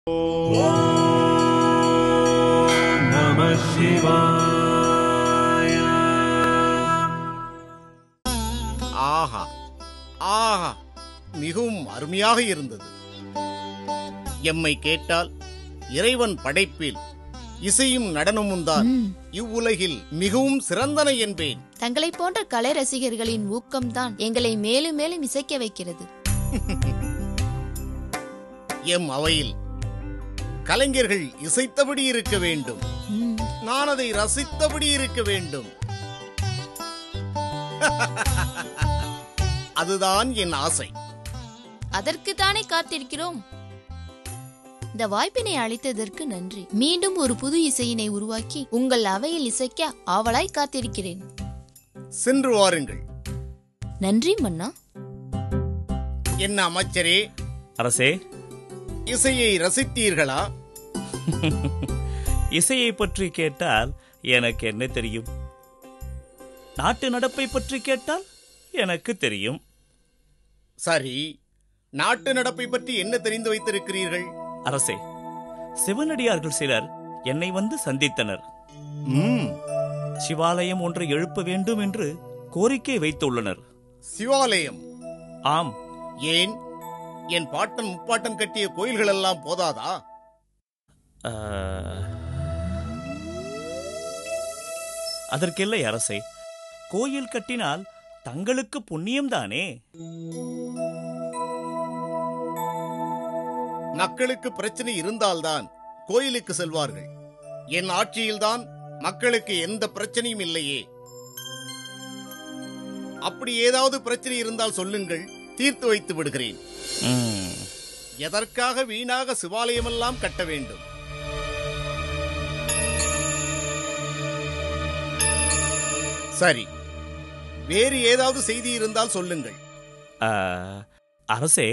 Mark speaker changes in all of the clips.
Speaker 1: நம சிவாய
Speaker 2: ஆஹா ஆஹா மிகவும் அருமையாக இருந்தது எம்மை கேட்டால் இறைவன் படைப்பில் இசையும் நடனமும் தான்
Speaker 3: ம்,
Speaker 2: இவ்வுலகில் மிகவும் சிறந்தன என்பேன்
Speaker 3: தங்களைப் போன்ற கலை ரசிகர்களின் ஊக்கம்தான் எங்களை மேலும் மேலும் இசைக்க வைக்கிறது
Speaker 2: எம் அவையில் கலைஞர்கள் இசைத்தபடி இருக்க வேண்டும்
Speaker 3: ம்,
Speaker 2: நான் அதை ரசித்தபடி இருக்க வேண்டும் அதுதான் என் ஆசை
Speaker 3: அதற்குத்தானே காத்திருக்கிறோம் இந்த வாய்ப்பினை அளித்ததற்கு நன்றி மீண்டும் ஒரு புது இசையினை உருவாக்கி உங்கள் அவையில் இசைக்க ஆவலாய் காத்திருக்கிறேன்
Speaker 2: சென்று வாருங்கள்
Speaker 3: நன்றி மன்னா
Speaker 2: என்ன அமைச்சரே
Speaker 4: அரசே
Speaker 2: இசையை ரசித்தீர்களா
Speaker 4: இசையை பற்றி கேட்டால் எனக்கு என்ன தெரியும் நாட்டு நடப்பை பற்றி கேட்டால் எனக்கு தெரியும்
Speaker 2: சரி நாட்டு நடப்பை பற்றி என்ன தெரிந்து வைத்திருக்கிறீர்கள்
Speaker 4: அரசே சிவனடியார்கள் சிலர் என்னை வந்து சந்தித்தனர்
Speaker 2: ம்,
Speaker 4: சிவாலயம் ஒன்றை எழுப்ப வேண்டும் என்று கோரிக்கை வைத்துள்ளனர்
Speaker 2: சிவாலயம்
Speaker 4: ஆம்
Speaker 2: ஏன் என் பாட்டன் முப்பாட்டன் கட்டிய கோயில்கள் எல்லாம் போதாதா
Speaker 4: ஆ, அதற்கில்லை அரசே கோயில் கட்டினால் தங்களுக்கு புண்ணியம்தானே
Speaker 2: மக்களுக்கு பிரச்சனை இருந்தால்தான் கோயிலுக்கு செல்வார்கள் என் ஆட்சியில்தான் மக்களுக்கு எந்த பிரச்சனையும் இல்லையே அப்படி ஏதாவது பிரச்சனை இருந்தால் சொல்லுங்கள் தீர்த்து வைத்து விடுகிறேன்
Speaker 4: ம்,
Speaker 2: எதற்காக வீணாக சிவாலயமெல்லாம் கட்ட வேண்டும் சரி வேறு ஏதாவது செய்தி இருந்தால் சொல்லுங்கள்
Speaker 4: ஆ, அரசே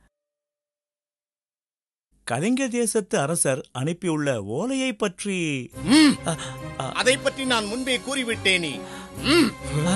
Speaker 4: கலிங்க தேசத்து அரசர் அனுப்பியுள்ள ஓலையை பற்றி
Speaker 2: ம்,
Speaker 4: அ, அ,
Speaker 2: அதை பற்றி நான் முன்பே கூறிவிட்டேனே ம்,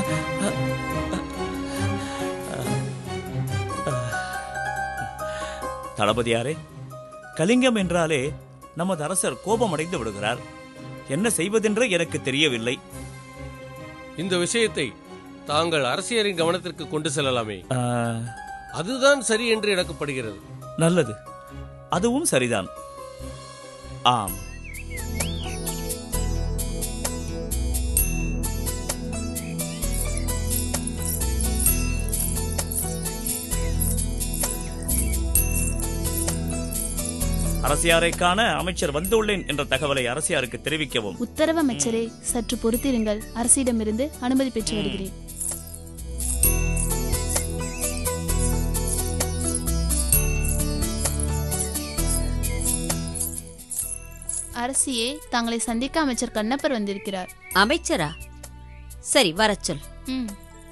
Speaker 4: தளபதியாரே கலிங்கம் என்றாலே நமது அரசர் கோபமடைந்து விடுகிறார் என்ன செய்வதென்று எனக்கு தெரியவில்லை
Speaker 5: இந்த விஷயத்தை தாங்கள் அரசியரின் கவனத்திற்கு கொண்டு செல்லலாமே
Speaker 4: ஆ,
Speaker 5: அதுதான் சரி என்று எனக்கு படுகிறது
Speaker 4: நல்லது அதுவும் சரிதான் ஆம் அரசியாரை காண அமைச்சர் வந்துள்ளேன் என்ற தகவலை அரசியாருக்கு தெரிவிக்கவும்
Speaker 6: உத்தரவு அமைச்சரே சற்று பொறுத்திருங்கள் அரசிடமிருந்து அனுமதி பெற்று வருகிறேன் அரசியே தங்களை சந்திக்க அமைச்சர் கண்ணப்பர் வந்திருக்கிறார்
Speaker 7: அமைச்சரா சரி வரச் சொல்
Speaker 6: ம்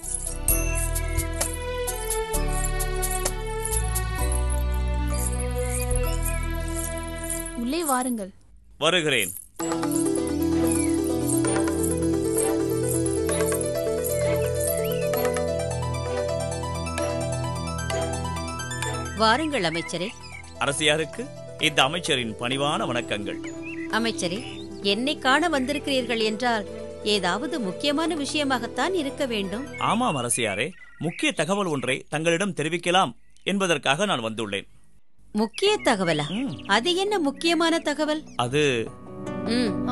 Speaker 6: உள்ளே வாருங்கள்
Speaker 4: வருகிறேன்
Speaker 7: வாருங்கள் அமைச்சரே
Speaker 4: அரசியாருக்கு இந்த அமைச்சரின் பணிவான வணக்கங்கள்
Speaker 7: அமைச்சரே என்னை காண வந்திருக்கிறீர்கள் என்றால் ஏதாவது முக்கியமான விஷயமாகத்தான் இருக்க வேண்டும்
Speaker 4: ஆமாம் அரசியாரே முக்கிய தகவல் ஒன்றை தங்களிடம் தெரிவிக்கலாம் என்பதற்காக நான் வந்துள்ளேன்
Speaker 7: முக்கிய தகவலா
Speaker 4: ம்,
Speaker 7: அது என்ன முக்கியமான தகவல்
Speaker 4: அது
Speaker 7: ம்
Speaker 6: ஆ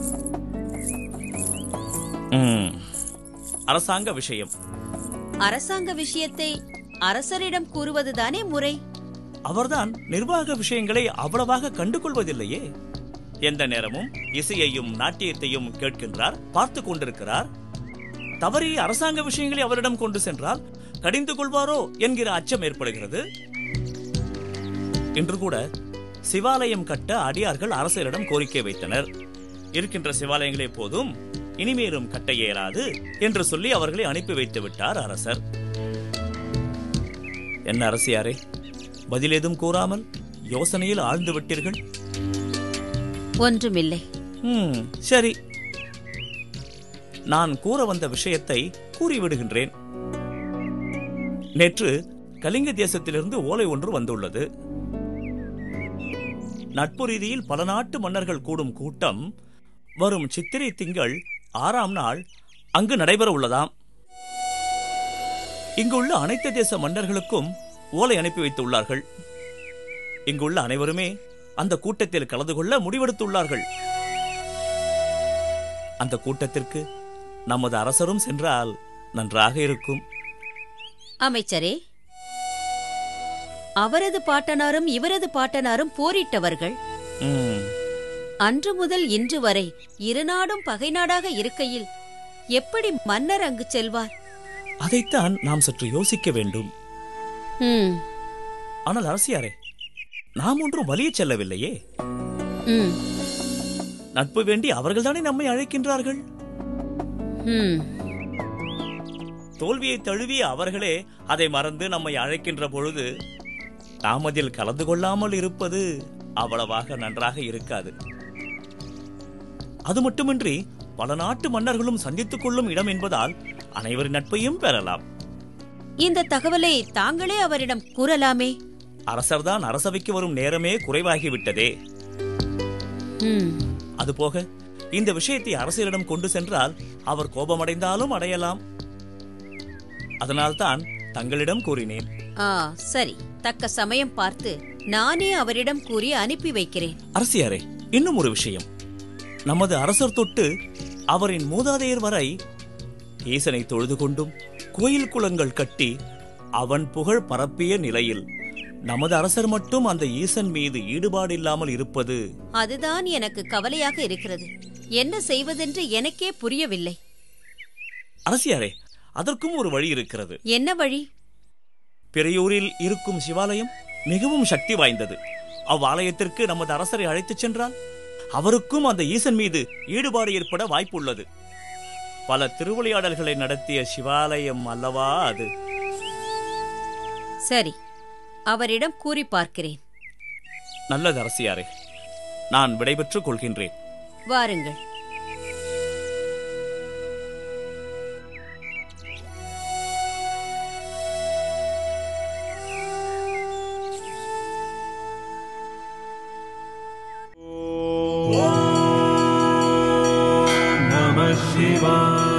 Speaker 4: ம், அரசாங்க விஷயம்
Speaker 7: அரசாங்க விஷயத்தை அரசரிடம் கூறுவதுதானே முறை
Speaker 4: அவர்தான் நிர்வாக விஷயங்களை அவ்வளவாக கண்டுகொள்வதில்லையே எந்த நேரமும் இசையையும் நாட்டியத்தையும் கேட்கின்றார் பார்த்து கொண்டிருக்கிறார் தவறி அரசாங்க விஷயங்களை அவரிடம் கொண்டு சென்றால் கடிந்து கொள்வாரோ என்கிற அச்சம் ஏற்படுகிறது இன்று கூட சிவாலயம் கட்ட அடியார்கள் அரசரிடம் கோரிக்கை வைத்தனர் இருக்கின்ற சிவாலயங்களே போதும் இனிமேலும் கட்ட இயலாது என்று சொல்லி அவர்களை அனுப்பி வைத்து விட்டார் அரசர் என்ன அரசியாரே பதில் ஏதும் கூறாமல் யோசனையில் ஆழ்ந்து விட்டீர்கள்
Speaker 7: ஒன்றுமில்லை
Speaker 4: ம், சரி நான் கூற வந்த விஷயத்தை கூறிவிடுகின்றேன் நேற்று கலிங்க தேசத்திலிருந்து ஓலை ஒன்று வந்துள்ளது நட்பு ரீதியில் பல நாட்டு மன்னர்கள் கூடும் கூட்டம் வரும் சித்திரை திங்கள் ஆறாம் நாள் அங்கு நடைபெற உள்ளதாம் இங்குள்ள அனைத்து தேச மன்னர்களுக்கும் ஓலை அனுப்பி வைத்துள்ளார்கள் இங்குள்ள அனைவருமே அந்த கூட்டத்தில் கலந்து கொள்ள முடிவெடுத்துள்ளார்கள் அந்த கூட்டத்திற்கு நமது அரசரும் சென்றால் நன்றாக இருக்கும்
Speaker 7: அமைச்சரே அவரது பாட்டனாரும் இவரது பாட்டனாரும் போரிட்டவர்கள்
Speaker 4: ம்,
Speaker 7: அன்று முதல் இன்று வரை இரு நாடும் பகை நாடாக இருக்கையில் எப்படி மன்னர் அங்கு செல்வார்
Speaker 4: அதைத்தான் நாம் சற்று யோசிக்க வேண்டும்
Speaker 7: ம்,
Speaker 4: ஆனால் அரசியாரே நாம் ஒன்றும் வலியச் செல்லவில்லையே
Speaker 7: ம்,
Speaker 4: நட்பு வேண்டி அவர்கள்தானே நம்மை அழைக்கின்றார்கள்
Speaker 7: ம்.
Speaker 4: தோல்வியை தழுவிய அவர்களே அதை மறந்து நம்மை அழைக்கின்ற பொழுது நாம் அதில் கலந்து கொள்ளாமல் இருப்பது அவ்வளவாக நன்றாக இருக்காது அது மட்டுமின்றி பல நாட்டு மன்னர்களும் சந்தித்துக் கொள்ளும் இடம் என்பதால் அனைவரின் நட்பையும் பெறலாம்
Speaker 7: இந்த தகவலை தாங்களே அவரிடம் கூறலாமே
Speaker 4: அரசர்தான் அரசவைக்கு வரும் நேரமே குறைவாகிவிட்டதே
Speaker 7: ம்,
Speaker 4: அதுபோக இந்த விஷயத்தை அரசியலிடம் கொண்டு சென்றால் அவர் கோபமடைந்தாலும் அடையலாம் அதனால்தான் தங்களிடம் கூறினேன்
Speaker 7: ஆ சரி தக்க சமயம் பார்த்து நானே அவரிடம் கூறி அனுப்பி வைக்கிறேன்
Speaker 4: அரசியாரே இன்னும் ஒரு விஷயம் நமது அரசர் தொட்டு அவரின் மூதாதையர் வரை ஈசனை தொழுது கொண்டும் கோயில் குளங்கள் கட்டி அவன் புகழ் பரப்பிய நிலையில் நமது அரசர் மட்டும் அந்த ஈசன் மீது ஈடுபாடு இல்லாமல் இருப்பது
Speaker 7: அதுதான் எனக்கு கவலையாக இருக்கிறது என்ன செய்வதென்று எனக்கே புரியவில்லை
Speaker 4: அரசியாரே அதற்கும் ஒரு வழி இருக்கிறது
Speaker 7: என்ன வழி
Speaker 4: பெரியூரில் இருக்கும் சிவாலயம் மிகவும் சக்தி வாய்ந்தது அவ்வாலயத்திற்கு நமது அரசரை அழைத்துச் சென்றால் அவருக்கும் அந்த ஈசன் மீது ஈடுபாடு ஏற்பட வாய்ப்புள்ளது பல திருவிளையாடல்களை நடத்திய சிவாலயம் அல்லவா அது
Speaker 7: சரி அவரிடம் கூறி பார்க்கிறேன்
Speaker 4: நல்லது அரசியாரே நான் விடைபெற்றுக் கொள்கின்றேன்
Speaker 7: வாருங்கள்
Speaker 1: नमः शिवाय